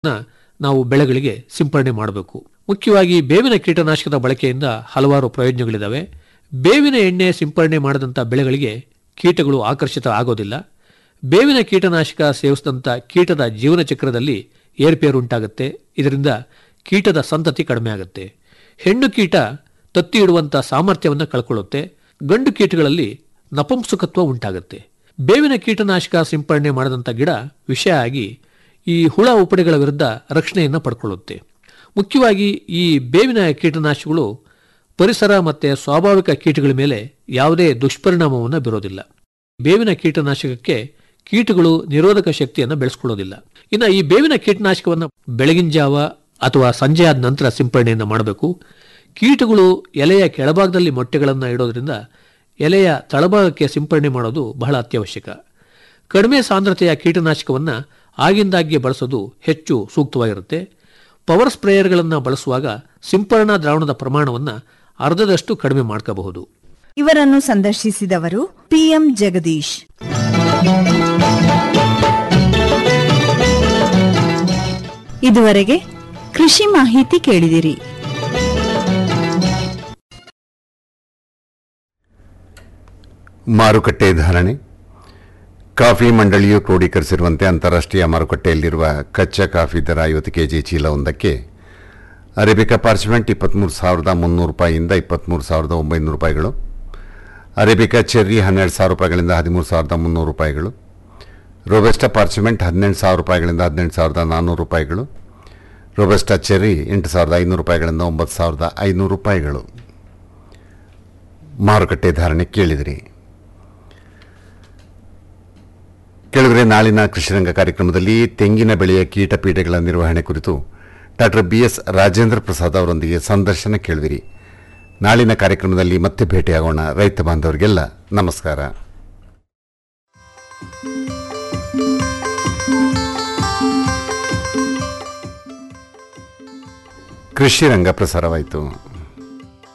ನಾವು ಬೆಳೆಗಳಿಗೆ ಸಿಂಪರಣೆ ಮಾಡಬೇಕು ಮುಖ್ಯವಾಗಿ ಬೇವಿನ ಕೀಟನಾಶಕದ ಬಳಕೆಯಿಂದ ಹಲವಾರು ಪ್ರಯೋಜನಗಳಿದ್ದಾವೆ ಬೇವಿನ ಎಣ್ಣೆ ಸಿಂಪರಣೆ ಮಾಡದಂಥ ಬೆಳೆಗಳಿಗೆ ಕೀಟಗಳು ಆಕರ್ಷಿತ ಆಗೋದಿಲ್ಲ ಬೇವಿನ ಕೀಟನಾಶಕ ಸೇವಿಸಿದಂಥ ಕೀಟದ ಜೀವನ ಚಕ್ರದಲ್ಲಿ ಏರ್ಪೇರು ಉಂಟಾಗುತ್ತೆ ಇದರಿಂದ ಕೀಟದ ಸಂತತಿ ಕಡಿಮೆ ಆಗುತ್ತೆ ಹೆಣ್ಣು ಕೀಟ ತತ್ತಿ ಇಡುವಂಥ ಸಾಮರ್ಥ್ಯವನ್ನು ಕಳ್ಕೊಳ್ಳುತ್ತೆ ಗಂಡು ಕೀಟಗಳಲ್ಲಿ ನಪುಂಸಕತ್ವ ಉಂಟಾಗುತ್ತೆ ಬೇವಿನ ಕೀಟನಾಶಕ ಸಿಂಪರಣೆ ಮಾಡದಂಥ ಗಿಡ ವಿಷ ಆಗಿ ಈ ಹುಳ ಉಪಡೆಗಳ ವಿರುದ್ಧ ರಕ್ಷಣೆಯನ್ನು ಪಡ್ಕೊಳ್ಳುತ್ತೆ ಮುಖ್ಯವಾಗಿ ಈ ಬೇವಿನ ಕೀಟನಾಶಕಗಳು ಪರಿಸರ ಮತ್ತು ಸ್ವಾಭಾವಿಕ ಕೀಟಗಳ ಮೇಲೆ ಯಾವುದೇ ದುಷ್ಪರಿಣಾಮವನ್ನು ಬೀರೋದಿಲ್ಲ ಬೇವಿನ ಕೀಟನಾಶಕಕ್ಕೆ ಕೀಟಗಳು ನಿರೋಧಕ ಶಕ್ತಿಯನ್ನು ಬೆಳೆಸ್ಕೊಳ್ಳೋದಿಲ್ಲ ಇನ್ನು ಈ ಬೇವಿನ ಕೀಟನಾಶಕವನ್ನು ಬೆಳಗಿನ ಜಾವ ಅಥವಾ ಸಂಜೆ ಆದ ನಂತರ ಸಿಂಪರಣೆಯನ್ನು ಮಾಡಬೇಕು ಕೀಟಗಳು ಎಲೆಯ ಕೆಳಭಾಗದಲ್ಲಿ ಮೊಟ್ಟೆಗಳನ್ನು ಇಡೋದ್ರಿಂದ ಎಲೆಯ ತಳಭಾಗಕ್ಕೆ ಸಿಂಪರಣೆ ಮಾಡೋದು ಬಹಳ ಅತ್ಯವಶ್ಯಕ ಕಡಿಮೆ ಸಾಂದ್ರತೆಯ ಕೀಟನಾಶಕವನ್ನು ಆಗಿಂದಾಗ್ಗೆ ಬಳಸೋದು ಹೆಚ್ಚು ಸೂಕ್ತವಾಗಿರುತ್ತೆ ಪವರ್ ಸ್ಪ್ರೇಯರ್ಗಳನ್ನು ಬಳಸುವಾಗ ಸಿಂಪರಣಾ ದ್ರಾವಣದ ಪ್ರಮಾಣವನ್ನು ಅರ್ಧದಷ್ಟು ಕಡಿಮೆ ಮಾಡ್ಕೋಬಹುದು ಇವರನ್ನು ಸಂದರ್ಶಿಸಿದವರು ಪಿಎಂ ಜಗದೀಶ್ ಇದುವರೆಗೆ ಕೃಷಿ ಮಾಹಿತಿ ಕೇಳಿದಿರಿ ಮಾರುಕಟ್ಟೆ ಧಾರಣೆ ಕಾಫಿ ಮಂಡಳಿಯು ಕ್ರೋಢೀಕರಿಸಿರುವಂತೆ ಅಂತಾರಾಷ್ಟ್ರೀಯ ಮಾರುಕಟ್ಟೆಯಲ್ಲಿರುವ ಕಚ್ಚಾ ಕಾಫಿ ದರ ಐವತ್ತು ಕೆಜಿ ಚೀಲವೊಂದಕ್ಕೆ ಅರೇಬಿಕಾ ಪಾರ್ಚ್ಮೆಂಟ್ ಇಪ್ಪತ್ತ್ಮೂರು ಸಾವಿರದ ಮುನ್ನೂರು ರೂಪಾಯಿಯಿಂದ ಇಪ್ಪತ್ತ್ಮೂರು ಸಾವಿರದ ಒಂಬೈನೂರು ರೂಪಾಯಿಗಳು ಅರೇಬಿಕಾ ಚೆರ್ರಿ ಹನ್ನೆರಡು ಸಾವಿರ ರೂಪಾಯಿಗಳಿಂದ ಹದಿಮೂರು ಸಾವಿರದ ಮುನ್ನೂರು ರೂಪಾಯಿಗಳು ರೋಬೆಸ್ಟಾ ಪಾರ್ಚ್ಮೆಂಟ್ ಹದಿನೆಂಟು ಸಾವಿರ ರೂಪಾಯಿಗಳಿಂದ ಹದಿನೆಂಟು ಸಾವಿರದ ನಾನ್ನೂರು ರೂಪಾಯಿಗಳು ರೋಬೆಸ್ಟಾ ಚೆರ್ರಿ ಎಂಟು ಸಾವಿರದ ಐನೂರು ರೂಪಾಯಿಗಳಿಂದ ಒಂಬತ್ತು ಸಾವಿರದ ಐನೂರು ರೂಪಾಯಿಗಳು ಮಾರುಕಟ್ಟೆ ಧಾರಣೆ ಕೇಳಿದಿರಿ ಕೆಳಗಡೆ ನಾಳಿನ ಕೃಷಿರಂಗ ಕಾರ್ಯಕ್ರಮದಲ್ಲಿ ತೆಂಗಿನ ಬೆಳೆಯ ಕೀಟಪೀಡೆಗಳ ನಿರ್ವಹಣೆ ಕುರಿತು doctor B S Rajendra Prasad ಅವರೊಂದಿಗೆ ಸಂದರ್ಶನ ಕೇಳಿದಿರಿ ನಾಳಿನ ಕಾರ್ಯಕ್ರಮದಲ್ಲಿ ಮತ್ತೆ ಭೇಟಿಯಾಗೋಣ ರೈತ ಬಾಂಧವರಿಗೆಲ್ಲ ನಮಸ್ಕಾರ ಕೃಷಿ ರಂಗ ಪ್ರಸಾರವಾಯಿತು